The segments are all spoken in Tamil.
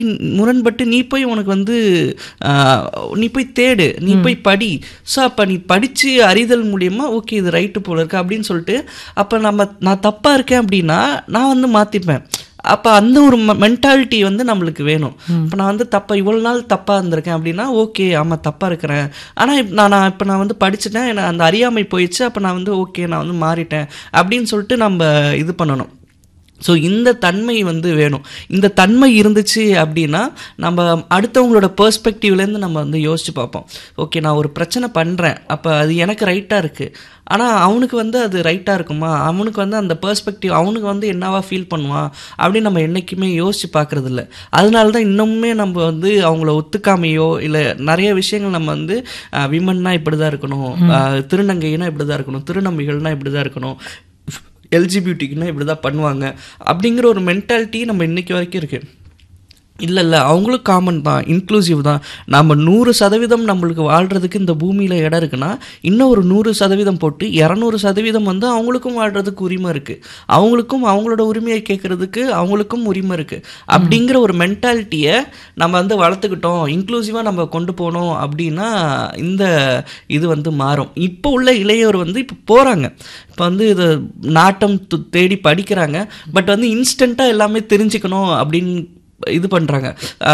முரண்பட்டு நீ போய் உனக்கு வந்து ஆஹ், நீ போய் தேடு நீ போய் படி ஸோ அப்போ நீ படித்து அறிதல் மூலியமா ஓகே இது ரைட்டு போல இருக்கு அப்படின்னு சொல்லிட்டு அப்போ நம்ம நான் தப்பாக இருக்கேன் அப்படின்னா நான் வந்து மாற்றிப்பேன் அப்போ அந்த ஒரு மென்டாலிட்டி வந்து நம்மளுக்கு வேணும் இப்போ நான் வந்து தப்பா இவ்வளோ நாள் தப்பாக இருந்திருக்கேன் அப்படின்னா ஓகே ஆமாம் தப்பாக இருக்கிறேன் ஆனால் நான் நான் இப்போ நான் வந்து படிச்சுட்டேன் எனக்கு அந்த அறியாமை போயிடுச்சு அப்போ நான் வந்து ஓகே நான் வந்து மாறிட்டேன் அப்படின்னு சொல்லிட்டு நம்ம இது பண்ணணும் ஸோ இந்த தன்மை வந்து வேணும் இந்த தன்மை இருந்துச்சு அப்படின்னா நம்ம அடுத்தவங்களோட பெர்ஸ்பெக்டிவ்லேருந்து நம்ம வந்து யோசிச்சு பார்ப்போம் ஓகே நான் ஒரு பிரச்சனை பண்ணுறேன் அப்போ அது எனக்கு ரைட்டாக இருக்குது ஆனால் அவனுக்கு வந்து அது ரைட்டாக இருக்குமா அவனுக்கு வந்து அந்த பெர்ஸ்பெக்டிவ் அவனுக்கு வந்து என்னவா ஃபீல் பண்ணுவான் அப்படின்னு நம்ம என்றைக்குமே யோசிச்சு பார்க்கறது இல்ல அதனால தான் இன்னுமே நம்ம வந்து அவங்கள ஒத்துக்காமையோ இல்லை நிறைய விஷயங்கள் நம்ம வந்து விமன்னா இப்படி தான் இருக்கணும் அஹ், திருநங்கைனா இப்படி தான் இருக்கணும் திருநம்பிகள்னா இப்படி தான் இருக்கணும் எல்ஜிபியூட்டிக்குன்னா இப்படி தான் பண்ணுவாங்க அப்படிங்கிற ஒரு மென்டாலிட்டி நம்ம இன்னைக்கு வரைக்கும் இருக்கு இல்லை இல்லை அவங்களும் காமன் தான் இன்க்ளூசிவ் தான் நம்ம நூறு சதவீதம் நம்மளுக்கு வாழ்கிறதுக்கு இந்த பூமியில் இடம் இருக்குன்னா இன்னும் ஒரு நூறு சதவீதம் போட்டு இரநூறு சதவீதம் வந்து அவங்களுக்கும் வாழ்கிறதுக்கு உரிமை இருக்குது அவங்களுக்கும் அவங்களோட உரிமையை கேட்குறதுக்கு அவங்களுக்கும் உரிமை இருக்குது அப்படிங்கிற ஒரு மென்டாலிட்டியை நம்ம வந்து வளர்த்துக்கிட்டோம் இன்க்ளூசிவாக நம்ம கொண்டு போனோம் அப்படின்னா இந்த இது வந்து மாறும் இப்போ உள்ள இளையோர் வந்து இப்போ போகிறாங்க இப்போ வந்து இது நாட்டம் து- தேடி படிக்கிறாங்க பட் வந்து இன்ஸ்டண்ட்டாக எல்லாமே தெரிஞ்சுக்கணும் அப்படின்னு இது பண்ணுறாங்க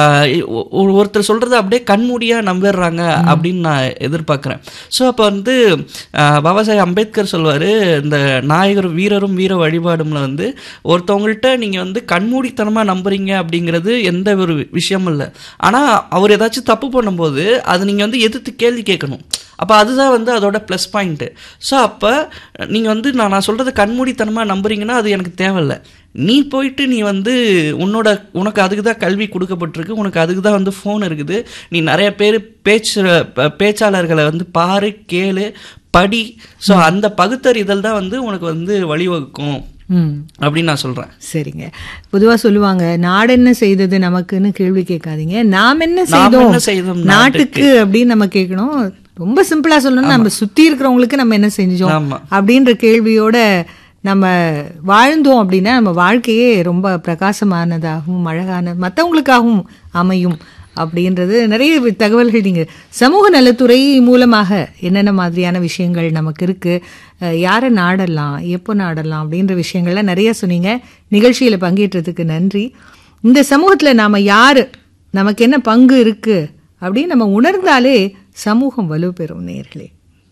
ஒருத்தர் சொல்கிறத அப்படியே கண்மூடியாக நம்பிடுறாங்க அப்படின்னு நான் எதிர்பார்க்குறேன் ஸோ அப்போ வந்து ஆஹ், பாபா சாஹேப் அம்பேத்கர் சொல்வார் இந்த நாயகர் வீரரும் வீர வழிபாடும்ல வந்து ஒருத்தவங்கள்ட்ட நீங்கள் வந்து கண்மூடித்தனமாக நம்புறீங்க அப்படிங்கிறது எந்த ஒரு விஷயமும் இல்லை ஆனால் அவர் ஏதாச்சும் தப்பு பண்ணும்போது அது நீங்கள் வந்து எதிர்த்து கேள்வி கேட்கணும் அப்போ அதுதான் வந்து அதோட ப்ளஸ் பாயிண்ட்டு ஸோ அப்போ நீங்கள் வந்து நான் நான் சொல்கிறத கண்மூடித்தனமாக நம்புறீங்கன்னா அது எனக்கு தேவையில்ல நீ போயிட்டு நீ வந்து உன்னோட உனக்கு அதுக்கு தான் கல்வி கொடுக்கப்பட்டிருக்கு உனக்கு அதுக்கு தான் வந்து ஃபோன் இருக்குது நீ நிறைய பேர் பேச்சு ப- பேச்சாளர்களை வந்து பாரு கேளு படி ஸோ அந்த பகுத்தறிதல் தான் வந்து உனக்கு வந்து வழிவகுக்கும் ம் அப்படின்னு நான் சொல்கிறேன் சரிங்க பொதுவா சொல்லுவாங்க நாடு என்ன செய்தது நமக்குன்னு கேள்வி கேட்காதீங்க நாம் என்ன நாம் செய்தோம் என்ன செய்தோம் நாட்டுக்கு அப்படின்னு நம்ம கேட்கணும் ரொம்ப சிம்பிளா சொல்லணும்னா நம்ம சுத்தி இருக்கிறவங்களுக்கு நம்ம என்ன செஞ்சோம் ஆமா. அப்படின்ற கேள்வியோட நம்ம வாழ்ந்தோம் அப்படின்னா நம்ம வாழ்க்கையே ரொம்ப பிரகாசமானதாகவும் அழகான மற்றவங்களுக்காகவும் அமையும் அப்படின்றது நிறைய தகவல்கள் நீங்க சமூக நலத்துறை மூலமாக என்னென்ன மாதிரியான விஷயங்கள் நமக்கு இருக்கு அஹ் யாரை நாடலாம் எப்போ நாடலாம் அப்படின்ற விஷயங்கள்லாம் நிறைய சொன்னீங்க நிகழ்ச்சியில பங்கேற்றதுக்கு நன்றி இந்த சமூகத்துல நாம யாரு நமக்கு என்ன பங்கு இருக்கு அப்படின்னு நம்ம உணர்ந்தாலே சமூகம் வலுப்பெறும் நேர்களே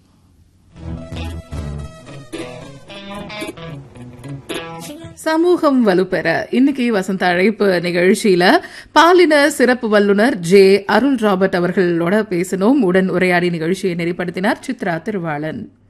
சமூகம் வலுப்பெற இன்னைக்கு வசந்த அழைப்பு நிகழ்ச்சியில பாலின சிறப்பு வல்லுனர் ஜே அருள் ராபர்ட் அவர்களோட பேசணும் உடன் உரையாடி நிகழ்ச்சியை நெறிப்படுத்தினார் சித்ரா திருவாளன்